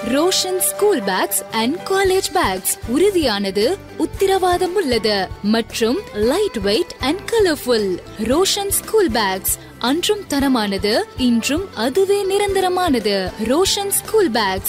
Roshan school bags and college bags உறுதியானது உத்தரவாதம் உள்ளது மற்றும் light weight and colourful Roshan school bags அன்றும் தரமானது இன்றும் அதுவே நிரந்தரமானது ரோஷன் ஸ்கூல் பேக்ஸ்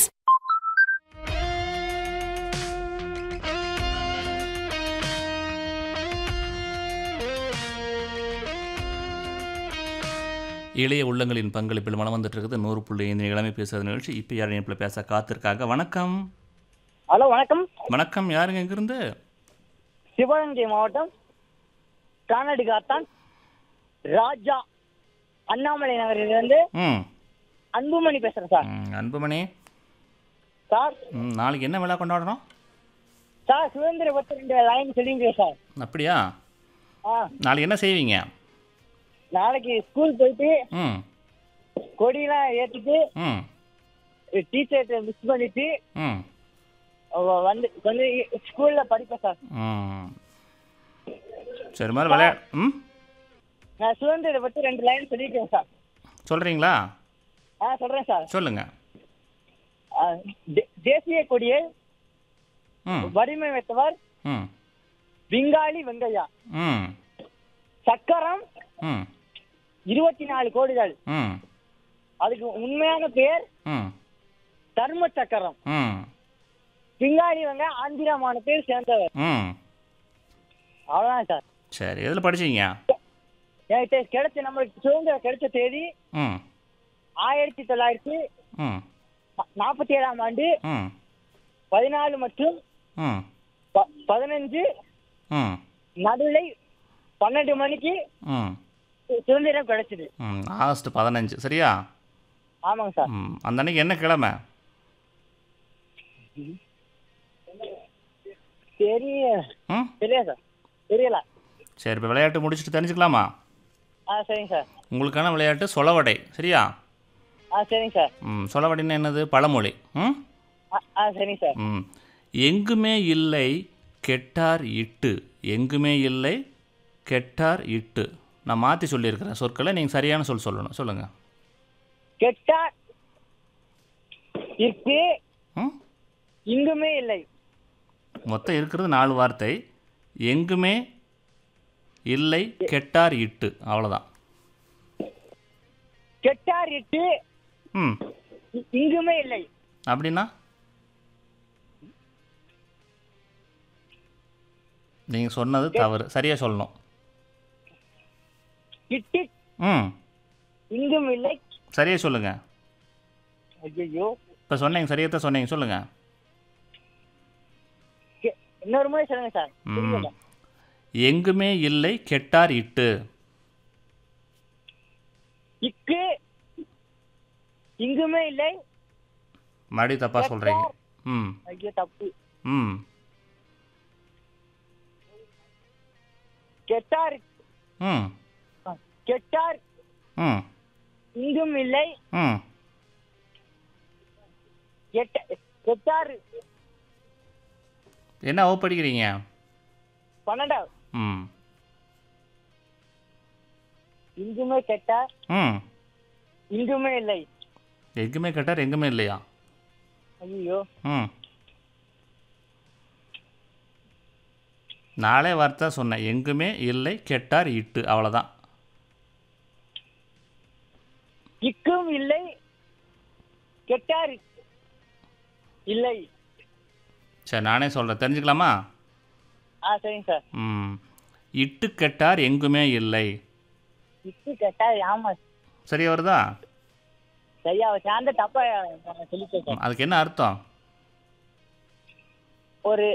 இளைய உள்ளங்களின் பங்களிப்பில் மனம் வந்துட்டு இருக்குது நூறு புள்ளி ஐந்து இளமை பேசுறது நிகழ்ச்சி இப்போ யார் இணைப்பில் பேச காத்திருக்காங்க வணக்கம் ஹலோ வணக்கம் வணக்கம் யாருங்க இங்கிருந்து சிவகங்கை மாவட்டம் கானாடி காத்தான் ராஜா அண்ணாமலை நகரிலிருந்து ம் அன்புமணி பேசுறேன் சார் ம், அன்புமணி சார் ம், நாளைக்கு என்ன விழா கொண்டாடுறோம் சார் சுதந்திர பத்து ரெண்டு லைன் சொல்லிங்க சார் அப்படியா ஆ நாளைக்கு என்ன செய்வீங்க நாளைக்கு ஸ்கூல் போயிட்டு ம் கொடியெல்லாம் ஏற்றிட்டு ம் டீச்சர்கிட்ட மிஸ் பண்ணிட்டு ம் அவ வந்து வந்து ஸ்கூல்ல படிப்பேன் சார் ம் சரி மாதிரி விளையா ம் நான் சுதந்திர பத்தி ரெண்டு லைன் சொல்லியிருக்கேன் சார் சொல்கிறீங்களா ஆ சொல்றேன் சார் சொல்லுங்கள் ஆ, தே- தேசிய கொடியை ம் வடிவமைத்தவர் ம் விங்காளி வெங்கையா ம் சக்கரம் ம் இருபத்தி நாலு கோடிகள் ம் அதுக்கு உண்மையான பேர் ம் தர்ம சக்கரம் ம் பிங்காளி வந்து ஆந்திரா மாநிலத்தில் சேர்ந்தவர் ம் அவ்வளவுதான் சார் சரி எதில் படிச்சீங்க என்கிட்ட கிடைச்ச நம்மளுக்கு சுதந்திரம் கிடைச்ச தேதி ம் ஆயிரத்தி தொள்ளாயிரத்தி ம் நாற்பத்தி ஏழாம் ஆண்டு ம் பதினாலு மற்றும் ம் ப- பதினஞ்சு ம் நடுநிலை பன்னெண்டு மணிக்கு ம் சு- சுதந்திரம் கிடைச்சது ம் ஆகஸ்ட் பதினஞ்சு சரியா ஆமாங்க சார் ம் அந்த அன்னைக்கு என்ன கிழமை தெரிய ம் தெரியல சார் தெரியல சரி இப்போ விளையாட்டு முடிச்சுட்டு தெரிஞ்சுக்கலாமா ஆ சரிங்க சார் உங்களுக்கான விளையாட்டு சொலவடை சரியா ஆ சரிங்க சார் ம் சொலவடைன்னா என்னது பழமொழி ம் ஆ ஆ சரிங்க சார் ம் எங்குமே இல்லை கெட்டார் இட்டு எங்குமே இல்லை கெட்டார் இட்டு நான் மாற்றி சொல்லியிருக்கிறேன் சொற்களை நீங்கள் சரியான சொல் சொல்லணும் சொல்லுங்கள் கெட்டா இருக்கு ம் இங்குமே இல்லை மொத்தம் இருக்கிறது நாலு வார்த்தை எங்குமே இல்லை கெட்டார் இட்டு அவ்வளோதான் கெட்டார் இட்டு ம் இ- இங்குமே இல்லை அப்படின்னா நீங்கள் சொன்னது தவறு சரியாக சொல்லணும் இட்டு ம் இங்கும் இல்லை சரியாக சொல்லுங்கள் ஐயோ இப்போ சொன்னீங்க சரியாக தான் சொன்னீங்க சொல்லுங்கள் இன்னொரு முறை சொல்லுங்க சார் ம் புரியல எங்குமே இல்லை கெட்டார் இட்டு இக்கு இங்குமே இல்லை மறுபடியும் தப்பாக சொல்கிறீங்க ம் ஐயோ தப்பு ம் கெட்டார் ம் கெட்டார் ம் இங்கும் இல்லை ம் கெட்ட- கெட்டார் என்ன ஓ படிக்கிறீங்க பன்னெண்டாவது ம் இங்குமே கெட்டார் ம் இங்குமே இல்லை எங்குமே கெட்டார் எங்குமே இல்லையா ஐயோ ம் நாளே வார்த்தை சொன்னேன் எங்குமே இல்லை கெட்டார் இட்டு அவ்வளோதான் இக்கும் இல்லை கெட்டார் இல்லை சரி நானே சொல்கிறேன் தெரிஞ்சுக்கலாமா ஆ சரிங்க சார் ம் இட்டு கெட்டார் எங்குமே இல்லை இக்கு கெட்டார் ஆமா சரியா வருதா சரியா சார்ந்த தப்பா சொல்லிட்டேன் சார் ம், அதுக்கு என்ன அர்த்தம் ஒரு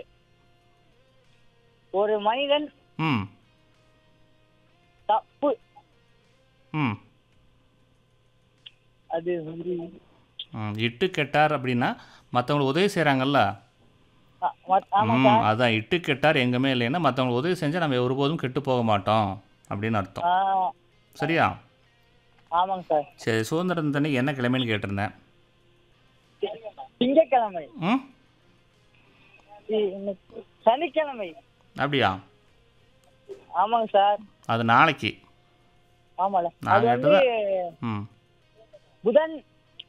ஒரு மனிதன் ம் தப்பு ம் அது ஒரு ம், இட்டு கெட்டார் அப்படின்னா மற்றவங்களுக்கு உதவி செய்கிறாங்கல்ல ஆ, மத்- ஆமா ம் சார் அதான் இட்டு கெட்டார் எங்குமே இல்லைன்னா மற்றவங்களுக்கு உதவி செஞ்சால் நம்ம ஒருபோதும் கெட்டு போக மாட்டோம் அப்படின்னு அர்த்தம் ஆ, சரியா ஆமாங்க சார் சரி சுதந்திர தினத்தன்னைக்கு என்ன கிழமைன்னு கேட்டிருந்தேன் திங்கட்கிழமை ம் இ- இன்னைக்கு சனிக்கிழமை அப்படியா ஆமாங்க சார் அது நாளைக்கு ஆமால நான் அது வந்து ம் புதன்